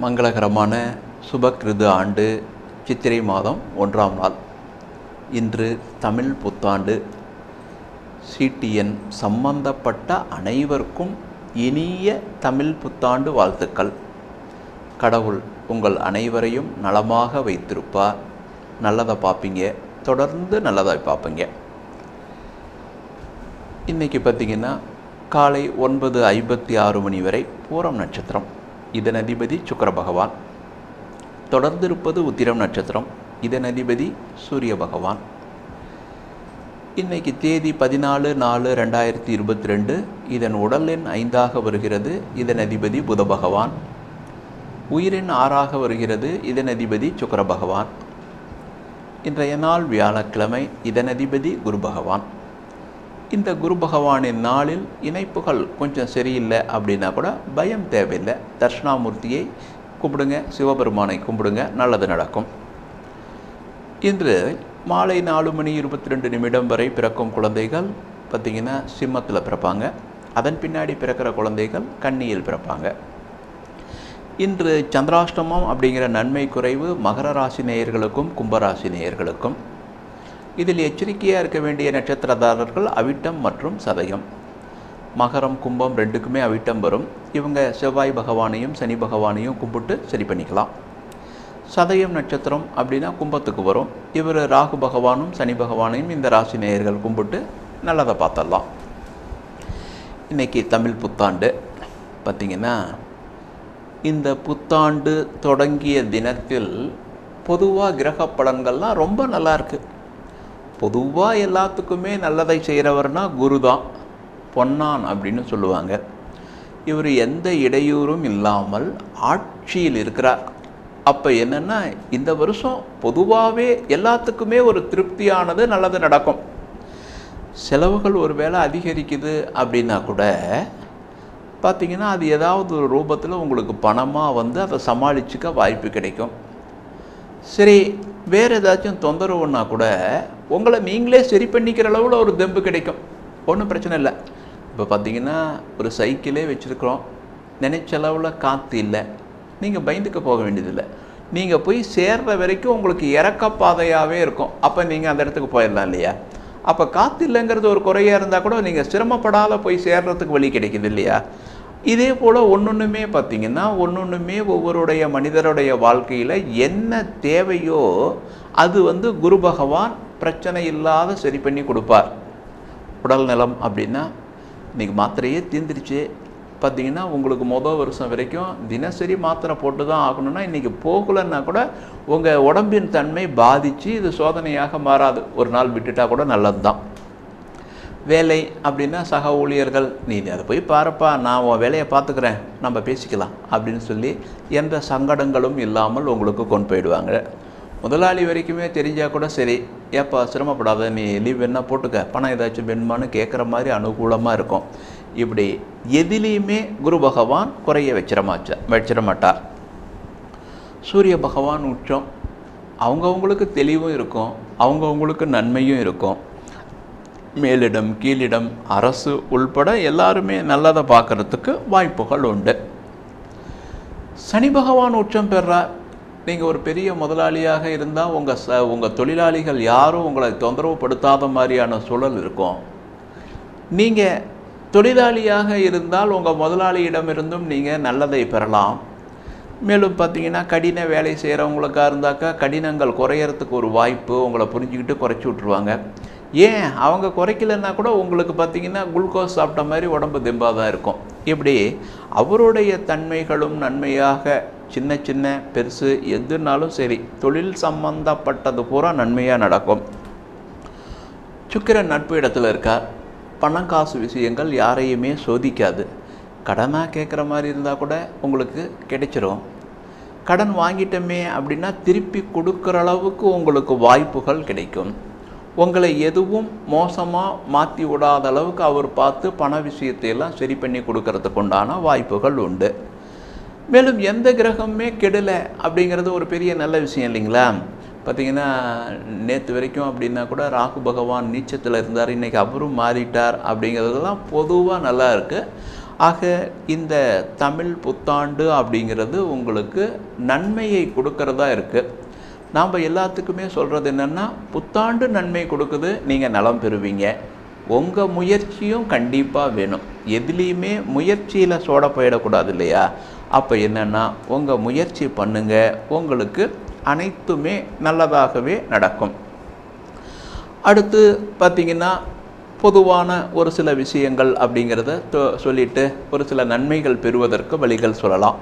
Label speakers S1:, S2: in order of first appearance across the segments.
S1: மங்களகரமான சுபக்கிருது ஆண்டு சித்திரை மாதம் ஒன்றாம் நாள் இன்று தமிழ் புத்தாண்டு சிடிஎன் சம்பந்தப்பட்ட அனைவருக்கும் இனிய தமிழ் புத்தாண்டு வாழ்த்துக்கள் கடவுள் உங்கள் அனைவரையும் நலமாக வைத்திருப்பார் நல்லதை பார்ப்பீங்க தொடர்ந்து நல்லதை பார்ப்பீங்க இன்றைக்கி பார்த்தீங்கன்னா காலை ஒன்பது ஐம்பத்தி ஆறு மணி வரை பூரம் நட்சத்திரம் இதன் அதிபதி சுக்கர பகவான் தொடர்ந்து இருப்பது உத்திரம் நட்சத்திரம் இதன் அதிபதி சூரிய பகவான் இன்னைக்கு தேதி பதினாலு நாலு ரெண்டாயிரத்தி இருபத்தி ரெண்டு இதன் உடல் எண் ஐந்தாக வருகிறது இதன் அதிபதி புத பகவான் உயிரின் ஆறாக வருகிறது இதன் அதிபதி சுக்கர பகவான் இன்றைய நாள் வியாழக்கிழமை இதன் அதிபதி குரு பகவான் இந்த குரு பகவானின் நாளில் இணைப்புகள் கொஞ்சம் சரியில்லை அப்படின்னா கூட பயம் தேவையில்லை தர்ஷனாமூர்த்தியை கும்பிடுங்க சிவபெருமானை கும்பிடுங்க நல்லது நடக்கும் இன்று மாலை நாலு மணி இருபத்தி ரெண்டு நிமிடம் வரை பிறக்கும் குழந்தைகள் பார்த்திங்கன்னா சிம்மத்தில் பிறப்பாங்க அதன் பின்னாடி பிறக்கிற குழந்தைகள் கன்னியில் பிறப்பாங்க இன்று சந்திராஷ்டமம் அப்படிங்கிற நன்மை குறைவு மகர ராசி நேயர்களுக்கும் கும்பராசி நேயர்களுக்கும் இதில் எச்சரிக்கையாக இருக்க வேண்டிய நட்சத்திரதாரர்கள் அவிட்டம் மற்றும் சதயம் மகரம் கும்பம் ரெண்டுக்குமே அவிட்டம் வரும் இவங்க செவ்வாய் பகவானையும் சனி பகவானையும் கும்பிட்டு சரி பண்ணிக்கலாம் சதயம் நட்சத்திரம் அப்படின்னா கும்பத்துக்கு வரும் இவர் ராகு பகவானும் சனி பகவானையும் இந்த ராசி நேயர்கள் கும்பிட்டு நல்லதை பார்த்தரலாம் இன்றைக்கி தமிழ் புத்தாண்டு பார்த்திங்கன்னா இந்த புத்தாண்டு தொடங்கிய தினத்தில் பொதுவாக கிரக பலன்கள்லாம் ரொம்ப நல்லா இருக்குது பொதுவாக எல்லாத்துக்குமே நல்லதை செய்கிறவர்னா குரு தான் பொன்னான் அப்படின்னு சொல்லுவாங்க இவர் எந்த இடையூறும் இல்லாமல் ஆட்சியில் இருக்கிறார் அப்போ என்னென்னா இந்த வருஷம் பொதுவாகவே எல்லாத்துக்குமே ஒரு திருப்தியானது நல்லது நடக்கும் செலவுகள் ஒரு வேளை அதிகரிக்குது அப்படின்னா கூட பார்த்திங்கன்னா அது ஏதாவது ஒரு ரூபத்தில் உங்களுக்கு பணமாக வந்து அதை சமாளிச்சுக்க வாய்ப்பு கிடைக்கும் சரி வேறு ஏதாச்சும் தொந்தரவுன்னா கூட உங்களை நீங்களே சரி பண்ணிக்கிற அளவில் ஒரு தெம்பு கிடைக்கும் ஒன்றும் பிரச்சனை இல்லை இப்போ பார்த்தீங்கன்னா ஒரு சைக்கிளே வச்சுருக்குறோம் நினைச்ச அளவில் காற்று இல்லை நீங்கள் பயந்துக்க போக வேண்டியதில்லை நீங்கள் போய் சேர்ற வரைக்கும் உங்களுக்கு இறக்க பாதையாகவே இருக்கும் அப்போ நீங்கள் அந்த இடத்துக்கு போயிடலாம் இல்லையா அப்போ காற்று இல்லைங்கிறது ஒரு குறையாக இருந்தால் கூட நீங்கள் சிரமப்படாத போய் சேர்றதுக்கு வழி கிடைக்குது இல்லையா இதே போல் ஒன்றொன்றுமே பார்த்திங்கன்னா ஒன்றொன்றுமே ஒவ்வொருடைய மனிதருடைய வாழ்க்கையில் என்ன தேவையோ அது வந்து குரு பகவான் பிரச்சனை இல்லாத சரி பண்ணி கொடுப்பார் உடல் நலம் அப்படின்னா இன்றைக்கி மாத்திரையே தீர்ந்துருச்சு பார்த்திங்கன்னா உங்களுக்கு மொதல் வருஷம் வரைக்கும் தினசரி மாத்திரை போட்டு தான் ஆகணும்னா இன்றைக்கி போகலைன்னா கூட உங்கள் உடம்பின் தன்மை பாதித்து இது சோதனையாக மாறாது ஒரு நாள் விட்டுட்டா கூட நல்லது தான் வேலை அப்படின்னா சக ஊழியர்கள் நீ அதை போய் பாருப்பா நான் உன் வேலையை பார்த்துக்கிறேன் நம்ம பேசிக்கலாம் அப்படின்னு சொல்லி எந்த சங்கடங்களும் இல்லாமல் உங்களுக்கு கொண்டு போயிடுவாங்க முதலாளி வரைக்குமே தெரிஞ்சால் கூட சரி ஏப்பா சிரமப்படாத நீ லீவ் வேணா போட்டுக்க பணம் ஏதாச்சும் வேணுமான்னு கேட்குற மாதிரி அனுகூலமாக இருக்கும் இப்படி எதிலையுமே குரு பகவான் குறைய வச்சிடமாச்ச வச்சிட மாட்டார் சூரிய பகவான் உச்சம் அவங்கவுங்களுக்கு தெளிவும் இருக்கும் அவங்கவுங்களுக்கு நன்மையும் இருக்கும் மேலிடம் கீழிடம் அரசு உள்பட எல்லாருமே நல்லதை பார்க்குறதுக்கு வாய்ப்புகள் உண்டு சனி பகவான் உச்சம் பெறார் நீங்கள் ஒரு பெரிய முதலாளியாக இருந்தால் உங்கள் ச உங்கள் தொழிலாளிகள் யாரும் உங்களை தொந்தரவுப்படுத்தாத மாதிரியான சூழல் இருக்கும் நீங்கள் தொழிலாளியாக இருந்தால் உங்கள் முதலாளியிடமிருந்தும் நீங்கள் நல்லதை பெறலாம் மேலும் பார்த்தீங்கன்னா கடின வேலை செய்கிறவங்களுக்காக இருந்தாக்கா கடினங்கள் குறையறதுக்கு ஒரு வாய்ப்பு உங்களை புரிஞ்சுக்கிட்டு குறைச்சி விட்ருவாங்க ஏன் அவங்க குறைக்கலன்னா கூட உங்களுக்கு பார்த்தீங்கன்னா குளுக்கோஸ் சாப்பிட்ட மாதிரி உடம்பு தெம்பாக தான் இருக்கும் இப்படி அவருடைய தன்மைகளும் நன்மையாக சின்ன சின்ன பெருசு எதுனாலும் சரி தொழில் சம்பந்தப்பட்டது பூரா நன்மையாக நடக்கும் சுக்கிரன் நட்பு இடத்துல இருக்கார் பணம் காசு விஷயங்கள் யாரையுமே சோதிக்காது கடனாக கேட்குற மாதிரி இருந்தால் கூட உங்களுக்கு கிடைச்சிரும் கடன் வாங்கிட்டோமே அப்படின்னா திருப்பி கொடுக்குற அளவுக்கு உங்களுக்கு வாய்ப்புகள் கிடைக்கும் உங்களை எதுவும் மோசமாக மாற்றி விடாத அளவுக்கு அவர் பார்த்து பண விஷயத்தையெல்லாம் சரி பண்ணி கொடுக்கறதுக்கு உண்டான வாய்ப்புகள் உண்டு மேலும் எந்த கிரகமுமே கெடலை அப்படிங்கிறது ஒரு பெரிய நல்ல விஷயம் இல்லைங்களா பார்த்தீங்கன்னா நேற்று வரைக்கும் அப்படின்னா கூட ராகு பகவான் நீச்சத்தில் இருந்தார் இன்றைக்கி அவரும் மாறிட்டார் அப்படிங்கிறதெல்லாம் பொதுவாக நல்லா இருக்குது ஆக இந்த தமிழ் புத்தாண்டு அப்படிங்கிறது உங்களுக்கு நன்மையை கொடுக்கறதா இருக்குது நாம் எல்லாத்துக்குமே சொல்கிறது என்னென்னா புத்தாண்டு நன்மை கொடுக்குது நீங்கள் நலம் பெறுவீங்க உங்கள் முயற்சியும் கண்டிப்பாக வேணும் எதுலேயுமே முயற்சியில் சோட போயிடக்கூடாது இல்லையா அப்போ என்னென்னா உங்கள் முயற்சி பண்ணுங்க உங்களுக்கு அனைத்துமே நல்லதாகவே நடக்கும் அடுத்து பார்த்திங்கன்னா பொதுவான ஒரு சில விஷயங்கள் அப்படிங்கிறத தொ- சொல்லிட்டு ஒரு சில நன்மைகள் பெறுவதற்கு வழிகள் சொல்லலாம்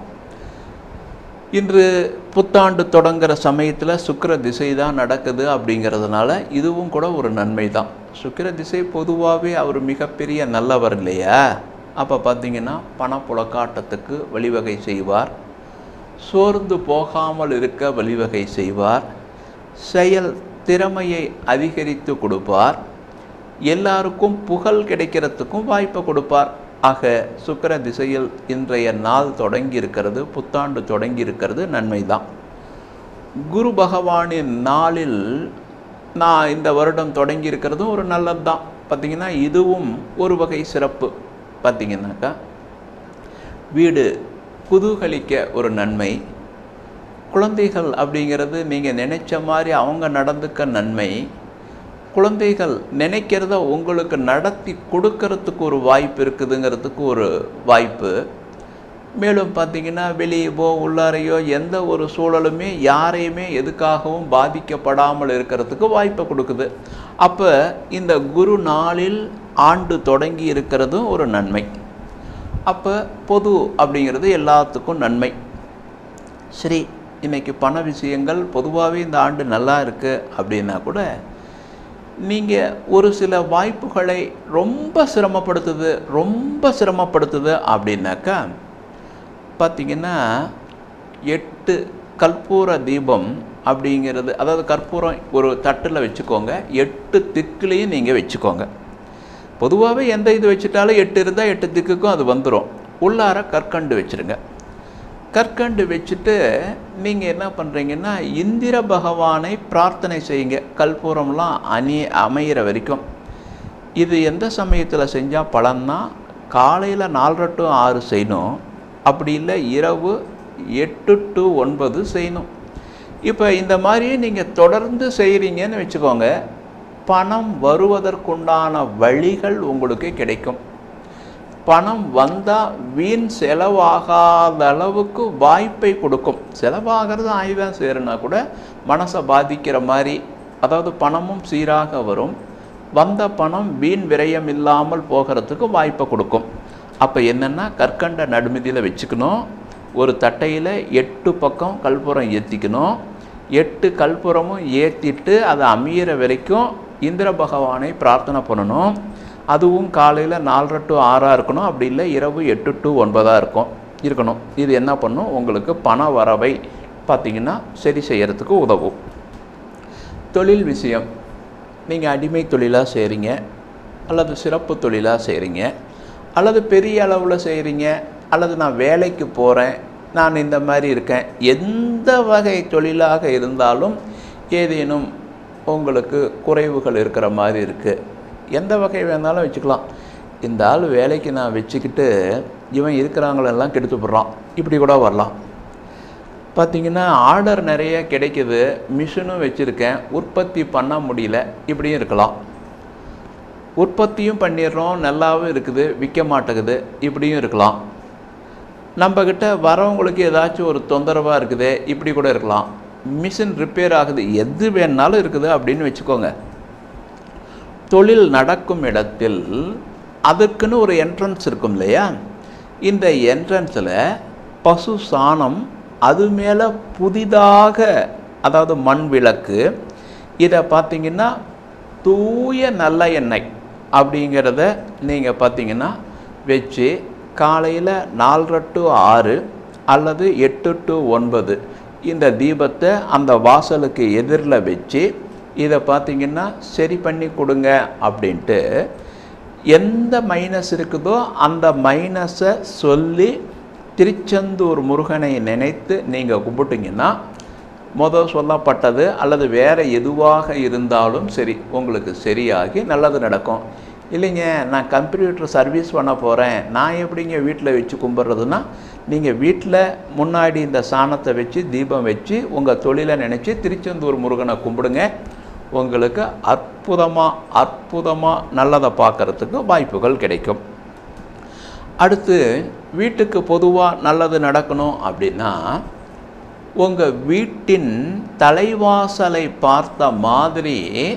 S1: இன்று புத்தாண்டு தொடங்குற சமயத்தில் சுக்கிர திசை தான் நடக்குது அப்படிங்கிறதுனால இதுவும் கூட ஒரு நன்மை தான் சுக்கிர திசை பொதுவாகவே அவர் மிகப்பெரிய நல்லவர் இல்லையா அப்போ பார்த்தீங்கன்னா பணப்புழக்காட்டத்துக்கு வழிவகை செய்வார் சோர்ந்து போகாமல் இருக்க வழிவகை செய்வார் செயல் திறமையை அதிகரித்து கொடுப்பார் எல்லாருக்கும் புகழ் கிடைக்கிறதுக்கும் வாய்ப்பை கொடுப்பார் ஆக சுக்கிர திசையில் இன்றைய நாள் தொடங்கி இருக்கிறது புத்தாண்டு தொடங்கி இருக்கிறது நன்மைதான் குரு பகவானின் நாளில் நான் இந்த வருடம் தொடங்கி இருக்கிறதும் ஒரு நல்லது தான் பார்த்தீங்கன்னா இதுவும் ஒரு வகை சிறப்பு பார்த்தீங்கன்னாக்கா வீடு குதூகலிக்க ஒரு நன்மை குழந்தைகள் அப்படிங்கிறது நீங்கள் நினைச்ச மாதிரி அவங்க நடந்துக்க நன்மை குழந்தைகள் நினைக்கிறத உங்களுக்கு நடத்தி கொடுக்கறதுக்கு ஒரு வாய்ப்பு இருக்குதுங்கிறதுக்கு ஒரு வாய்ப்பு மேலும் பார்த்தீங்கன்னா வெளியவோ உள்ளாரையோ எந்த ஒரு சூழலுமே யாரையுமே எதுக்காகவும் பாதிக்கப்படாமல் இருக்கிறதுக்கு வாய்ப்பை கொடுக்குது அப்போ இந்த குரு நாளில் ஆண்டு தொடங்கி இருக்கிறதும் ஒரு நன்மை அப்போ பொது அப்படிங்கிறது எல்லாத்துக்கும் நன்மை சரி இன்னைக்கு பண விஷயங்கள் பொதுவாகவே இந்த ஆண்டு நல்லா இருக்குது அப்படின்னா கூட நீங்கள் ஒரு சில வாய்ப்புகளை ரொம்ப சிரமப்படுத்துது ரொம்ப சிரமப்படுத்துது அப்படின்னாக்கா பார்த்தீங்கன்னா எட்டு கற்பூர தீபம் அப்படிங்கிறது அதாவது கற்பூரம் ஒரு தட்டில் வச்சுக்கோங்க எட்டு திக்குலேயும் நீங்கள் வச்சுக்கோங்க பொதுவாகவே எந்த இது வச்சுட்டாலும் எட்டு இருந்தால் எட்டு திக்குக்கும் அது வந்துடும் உள்ளார கற்கண்டு வச்சுருங்க கற்கண்டு வச்சுட்டு நீங்கள் என்ன பண்ணுறீங்கன்னா இந்திர பகவானை பிரார்த்தனை செய்யுங்க கற்பூரம்லாம் அணி அமையிற வரைக்கும் இது எந்த சமயத்தில் செஞ்சால் பலன்னா காலையில் நாலரை டு ஆறு செய்யணும் அப்படி இல்லை இரவு எட்டு டு ஒன்பது செய்யணும் இப்போ இந்த மாதிரி நீங்கள் தொடர்ந்து செய்கிறீங்கன்னு வச்சுக்கோங்க பணம் வருவதற்குண்டான வழிகள் உங்களுக்கு கிடைக்கும் பணம் வந்தால் வீண் செலவாகாத அளவுக்கு வாய்ப்பை கொடுக்கும் செலவாகிறது ஆய்வாக சேருனா கூட மனசை பாதிக்கிற மாதிரி அதாவது பணமும் சீராக வரும் வந்த பணம் வீண் விரயம் இல்லாமல் போகிறதுக்கு வாய்ப்பை கொடுக்கும் அப்போ என்னென்னா கற்கண்ட நடுமதியில் வச்சுக்கணும் ஒரு தட்டையில் எட்டு பக்கம் கற்பூரம் ஏற்றிக்கணும் எட்டு கற்பூரமும் ஏற்றிட்டு அதை அமையிற வரைக்கும் இந்திர பகவானை பிரார்த்தனை பண்ணணும் அதுவும் காலையில் நாலரை டு ஆறாக இருக்கணும் அப்படி இல்லை இரவு எட்டு டு ஒன்பதாக இருக்கும் இருக்கணும் இது என்ன பண்ணும் உங்களுக்கு பண வரவை பார்த்தீங்கன்னா சரி செய்யறதுக்கு உதவும் தொழில் விஷயம் நீங்கள் அடிமை தொழிலாக செய்கிறீங்க அல்லது சிறப்பு தொழிலாக செய்கிறீங்க அல்லது பெரிய அளவில் செய்கிறீங்க அல்லது நான் வேலைக்கு போகிறேன் நான் இந்த மாதிரி இருக்கேன் எந்த வகை தொழிலாக இருந்தாலும் ஏதேனும் உங்களுக்கு குறைவுகள் இருக்கிற மாதிரி இருக்குது எந்த வகை வேணாலும் வச்சுக்கலாம் இந்த ஆள் வேலைக்கு நான் வச்சுக்கிட்டு இவன் இருக்கிறாங்களெல்லாம் கெடுத்து போடுறான் இப்படி கூட வரலாம் பார்த்தீங்கன்னா ஆர்டர் நிறைய கிடைக்குது மிஷினும் வச்சுருக்கேன் உற்பத்தி பண்ண முடியல இப்படியும் இருக்கலாம் உற்பத்தியும் பண்ணிடுறோம் நல்லாவும் இருக்குது விற்க மாட்டேங்குது இப்படியும் இருக்கலாம் நம்மக்கிட்ட வரவங்களுக்கு ஏதாச்சும் ஒரு தொந்தரவாக இருக்குது இப்படி கூட இருக்கலாம் மிஷின் ரிப்பேர் ஆகுது எது வேணாலும் இருக்குது அப்படின்னு வச்சுக்கோங்க தொழில் நடக்கும் இடத்தில் அதுக்குன்னு ஒரு என்ட்ரன்ஸ் இருக்கும் இல்லையா இந்த என்ட்ரன்ஸில் பசு சாணம் அது மேலே புதிதாக அதாவது மண் விளக்கு இதை பார்த்தீங்கன்னா தூய நல்ல எண்ணெய் அப்படிங்கிறத நீங்கள் பார்த்தீங்கன்னா வச்சு காலையில் நாலரை டு ஆறு அல்லது எட்டு டு ஒன்பது இந்த தீபத்தை அந்த வாசலுக்கு எதிரில் வச்சு இதை பார்த்தீங்கன்னா சரி பண்ணி கொடுங்க அப்படின்ட்டு எந்த மைனஸ் இருக்குதோ அந்த மைனஸை சொல்லி திருச்செந்தூர் முருகனை நினைத்து நீங்கள் கும்பிட்டீங்கன்னா முதல் சொல்லப்பட்டது அல்லது வேறு எதுவாக இருந்தாலும் சரி உங்களுக்கு சரியாகி நல்லது நடக்கும் இல்லைங்க நான் கம்ப்யூட்டர் சர்வீஸ் பண்ண போகிறேன் நான் எப்படிங்க வீட்டில் வச்சு கும்பிட்றதுன்னா நீங்கள் வீட்டில் முன்னாடி இந்த சாணத்தை வச்சு தீபம் வச்சு உங்கள் தொழிலை நினச்சி திருச்செந்தூர் முருகனை கும்பிடுங்க உங்களுக்கு அற்புதமாக அற்புதமாக நல்லதை பார்க்கறதுக்கு வாய்ப்புகள் கிடைக்கும் அடுத்து வீட்டுக்கு பொதுவாக நல்லது நடக்கணும் அப்படின்னா உங்கள் வீட்டின் தலைவாசலை பார்த்த மாதிரி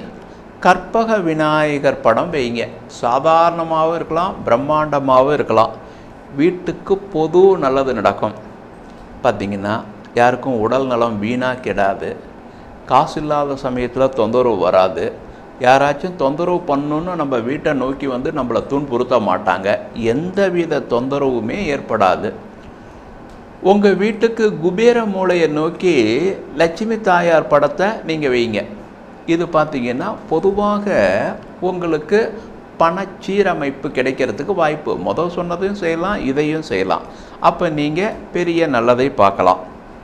S1: கற்பக விநாயகர் படம் வைங்க சாதாரணமாகவும் இருக்கலாம் பிரம்மாண்டமாகவும் இருக்கலாம் வீட்டுக்கு பொது நல்லது நடக்கும் பார்த்திங்கன்னா யாருக்கும் உடல் நலம் வீணாக கெடாது காசு இல்லாத சமயத்தில் தொந்தரவு வராது யாராச்சும் தொந்தரவு பண்ணணுன்னு நம்ம வீட்டை நோக்கி வந்து நம்மளை துன்புறுத்த மாட்டாங்க எந்தவித தொந்தரவுமே ஏற்படாது உங்கள் வீட்டுக்கு குபேர மூலையை நோக்கி லட்சுமி தாயார் படத்தை நீங்கள் வைங்க இது பார்த்தீங்கன்னா பொதுவாக உங்களுக்கு பணச்சீரமைப்பு கிடைக்கிறதுக்கு வாய்ப்பு முதல் சொன்னதையும் செய்யலாம் இதையும் செய்யலாம் அப்போ நீங்கள் பெரிய நல்லதை பார்க்கலாம்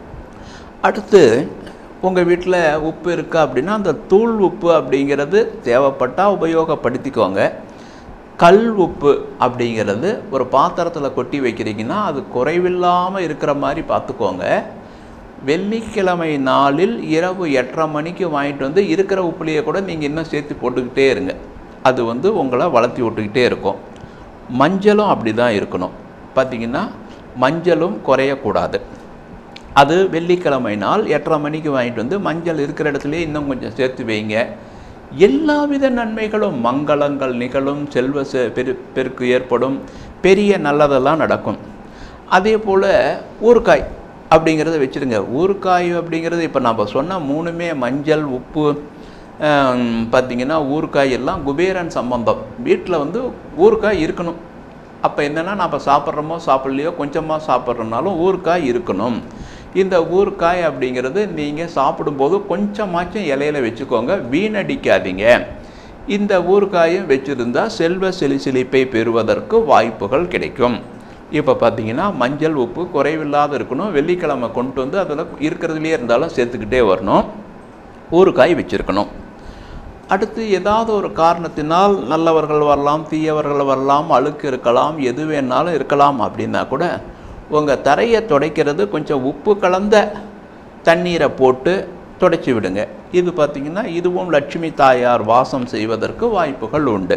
S1: அடுத்து உங்கள் வீட்டில் உப்பு இருக்கா அப்படின்னா அந்த தூள் உப்பு அப்படிங்கிறது தேவைப்பட்டால் உபயோகப்படுத்திக்கோங்க கல் உப்பு அப்படிங்கிறது ஒரு பாத்திரத்தில் கொட்டி வைக்கிறீங்கன்னா அது குறைவில்லாமல் இருக்கிற மாதிரி பார்த்துக்கோங்க வெள்ளிக்கிழமை நாளில் இரவு எட்டரை மணிக்கு வாங்கிட்டு வந்து இருக்கிற உப்புலேயே கூட நீங்கள் இன்னும் சேர்த்து போட்டுக்கிட்டே இருங்க அது வந்து உங்களை வளர்த்தி விட்டுக்கிட்டே இருக்கும் மஞ்சளும் அப்படி தான் இருக்கணும் பார்த்திங்கன்னா மஞ்சளும் குறையக்கூடாது அது வெள்ளிக்கிழமை நாள் எட்டரை மணிக்கு வாங்கிட்டு வந்து மஞ்சள் இருக்கிற இடத்துலையே இன்னும் கொஞ்சம் சேர்த்து வைங்க எல்லாவித நன்மைகளும் மங்களங்கள் நிகழும் செல்வ செ பெரு பெருக்கு ஏற்படும் பெரிய நல்லதெல்லாம் நடக்கும் அதே போல் ஊறுகாய் அப்படிங்கிறத வச்சுருங்க ஊறுகாய் அப்படிங்கிறது இப்போ நம்ம சொன்ன மூணுமே மஞ்சள் உப்பு பார்த்திங்கன்னா ஊறுகாய் எல்லாம் குபேரன் சம்பந்தம் வீட்டில் வந்து ஊறுகாய் இருக்கணும் அப்போ என்னென்னா நம்ம சாப்பிட்றோமோ சாப்பிட்லையோ கொஞ்சமாக சாப்பிட்றோம்னாலும் ஊறுகாய் இருக்கணும் இந்த ஊறுகாய் அப்படிங்கிறது நீங்கள் சாப்பிடும்போது கொஞ்சமாச்சும் இலையில வச்சுக்கோங்க வீணடிக்காதீங்க இந்த ஊறுகாயும் வச்சுருந்தா செல்வ செலிசெழிப்பை பெறுவதற்கு வாய்ப்புகள் கிடைக்கும் இப்போ பார்த்தீங்கன்னா மஞ்சள் உப்பு குறைவில்லாத இருக்கணும் வெள்ளிக்கிழமை கொண்டு வந்து அதில் இருக்கிறதுலையே இருந்தாலும் சேர்த்துக்கிட்டே வரணும் ஊறுகாய் வச்சுருக்கணும் அடுத்து ஏதாவது ஒரு காரணத்தினால் நல்லவர்கள் வரலாம் தீயவர்கள் வரலாம் அழுக்கு இருக்கலாம் எது வேணாலும் இருக்கலாம் அப்படின்னா கூட உங்கள் தரையை துடைக்கிறது கொஞ்சம் உப்பு கலந்த தண்ணீரை போட்டு துடைச்சி விடுங்க இது பார்த்திங்கன்னா இதுவும் லட்சுமி தாயார் வாசம் செய்வதற்கு வாய்ப்புகள் உண்டு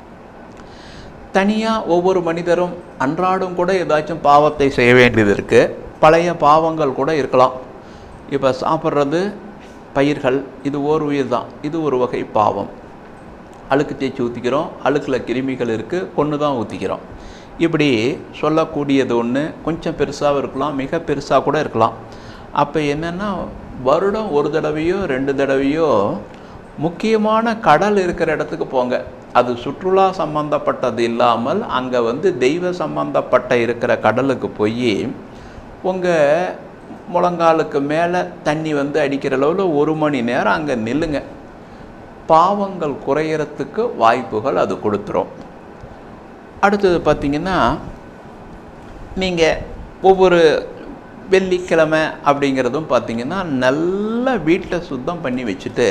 S1: தனியாக ஒவ்வொரு மனிதரும் அன்றாடம் கூட ஏதாச்சும் பாவத்தை செய்ய வேண்டியது இருக்குது பழைய பாவங்கள் கூட இருக்கலாம் இப்போ சாப்பிட்றது பயிர்கள் இது ஓர் உயிர் தான் இது ஒரு வகை பாவம் அழுக்கு தேய்ச்சி ஊற்றிக்கிறோம் அழுக்கில் கிருமிகள் இருக்குது கொன்று தான் ஊற்றிக்கிறோம் இப்படி சொல்லக்கூடியது ஒன்று கொஞ்சம் பெருசாகவும் இருக்கலாம் மிக பெருசாக கூட இருக்கலாம் அப்போ என்னென்னா வருடம் ஒரு தடவையோ ரெண்டு தடவையோ முக்கியமான கடல் இருக்கிற இடத்துக்கு போங்க அது சுற்றுலா சம்பந்தப்பட்டது இல்லாமல் அங்கே வந்து தெய்வ சம்பந்தப்பட்ட இருக்கிற கடலுக்கு போய் உங்கள் முழங்காலுக்கு மேலே தண்ணி வந்து அடிக்கிற அளவில் ஒரு மணி நேரம் அங்கே நில்லுங்க பாவங்கள் குறையறதுக்கு வாய்ப்புகள் அது கொடுத்துரும் அடுத்தது பார்த்திங்கன்னா நீங்கள் ஒவ்வொரு வெள்ளிக்கிழமை அப்படிங்கிறதும் பார்த்திங்கன்னா நல்லா வீட்டை சுத்தம் பண்ணி வச்சுட்டு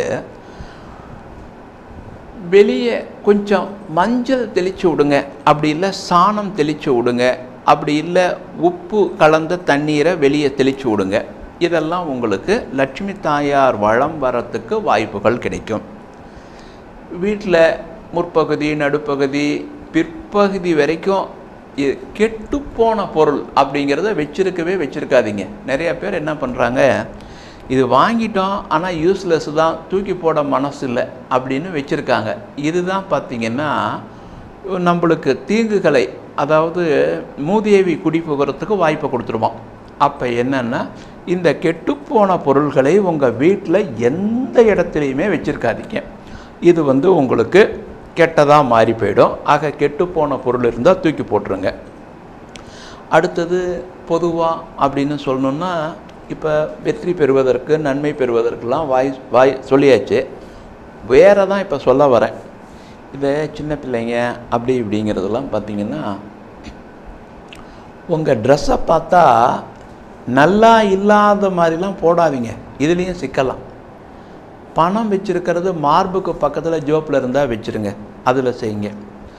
S1: வெளியே கொஞ்சம் மஞ்சள் தெளித்து விடுங்க அப்படி இல்லை சாணம் தெளித்து விடுங்க அப்படி இல்லை உப்பு கலந்த தண்ணீரை வெளியே தெளித்து விடுங்க இதெல்லாம் உங்களுக்கு லட்சுமி தாயார் வளம் வரத்துக்கு வாய்ப்புகள் கிடைக்கும் வீட்டில் முற்பகுதி நடுப்பகுதி பிற்பகுதி வரைக்கும் இது கெட்டுப்போன பொருள் அப்படிங்கிறத வச்சிருக்கவே வச்சுருக்காதீங்க நிறைய பேர் என்ன பண்ணுறாங்க இது வாங்கிட்டோம் ஆனால் யூஸ்லெஸ் தான் தூக்கி போட மனசு இல்லை அப்படின்னு வச்சுருக்காங்க இதுதான் பார்த்திங்கன்னா நம்மளுக்கு தீங்குகளை அதாவது மூதேவி குடி புகிறதுக்கு வாய்ப்பை கொடுத்துருவோம் அப்போ என்னென்னா இந்த கெட்டுப்போன பொருள்களை உங்கள் வீட்டில் எந்த இடத்துலையுமே வச்சுருக்காதீங்க இது வந்து உங்களுக்கு கெட்டதாக மாறி போயிடும் ஆக கெட்டுப்போன பொருள் இருந்தால் தூக்கி போட்டுருங்க அடுத்தது பொதுவாக அப்படின்னு சொல்லணுன்னா இப்போ வெற்றி பெறுவதற்கு நன்மை பெறுவதற்கெல்லாம் வாய் வாய் சொல்லியாச்சு வேறு தான் இப்போ சொல்ல வரேன் இதை சின்ன பிள்ளைங்க அப்படி இப்படிங்கிறதெல்லாம் பார்த்தீங்கன்னா உங்கள் ட்ரெஸ்ஸை பார்த்தா நல்லா இல்லாத மாதிரிலாம் போடாதீங்க இதுலேயும் சிக்கலாம் பணம் வச்சுருக்கிறது மார்புக்கு பக்கத்தில் ஜோப்பில் இருந்தால் வச்சுருங்க அதில் செய்யுங்க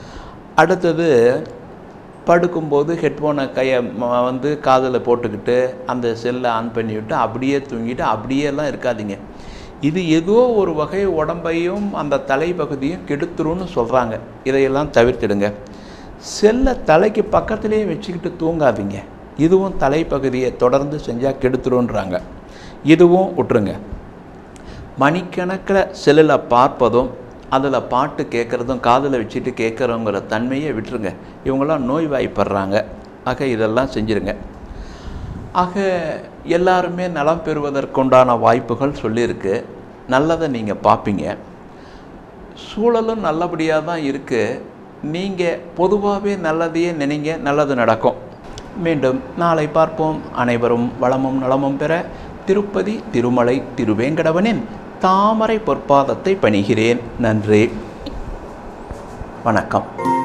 S1: அடுத்தது படுக்கும்போது ஹெட்ஃபோனை கையை ம- வந்து காதில் போட்டுக்கிட்டு அந்த செல்லை ஆன் பண்ணிவிட்டு அப்படியே தூங்கிட்டு அப்படியேலாம் இருக்காதீங்க இது ஏதோ ஒரு வகை உடம்பையும் அந்த தலைப்பகுதியும் கெடுத்துருன்னு சொல்கிறாங்க இதையெல்லாம் தவிர்த்திடுங்க செல்லை தலைக்கு பக்கத்திலே வச்சுக்கிட்டு தூங்காதீங்க இதுவும் தலைப்பகுதியை தொடர்ந்து செஞ்சால் கெடுத்துருன்றாங்க இதுவும் விட்டுருங்க மணிக்கணக்கில் செல்லில் பார்ப்பதும் அதில் பாட்டு கேட்குறதும் காதில் வச்சுட்டு கேட்குறோங்கிற தன்மையை விட்டுருங்க இவங்களாம் நோய்வாய்ப்படுறாங்க ஆக இதெல்லாம் செஞ்சுருங்க ஆக எல்லாருமே நலம் பெறுவதற்குண்டான வாய்ப்புகள் சொல்லியிருக்கு நல்லதை நீங்கள் பார்ப்பீங்க சூழலும் நல்லபடியாக தான் இருக்குது நீங்கள் பொதுவாகவே நல்லதையே நினைங்க நல்லது நடக்கும் மீண்டும் நாளை பார்ப்போம் அனைவரும் வளமும் நலமும் பெற திருப்பதி திருமலை திருவேங்கடவனின் தாமரை பொற்பாதத்தை பணிகிறேன் நன்றி வணக்கம்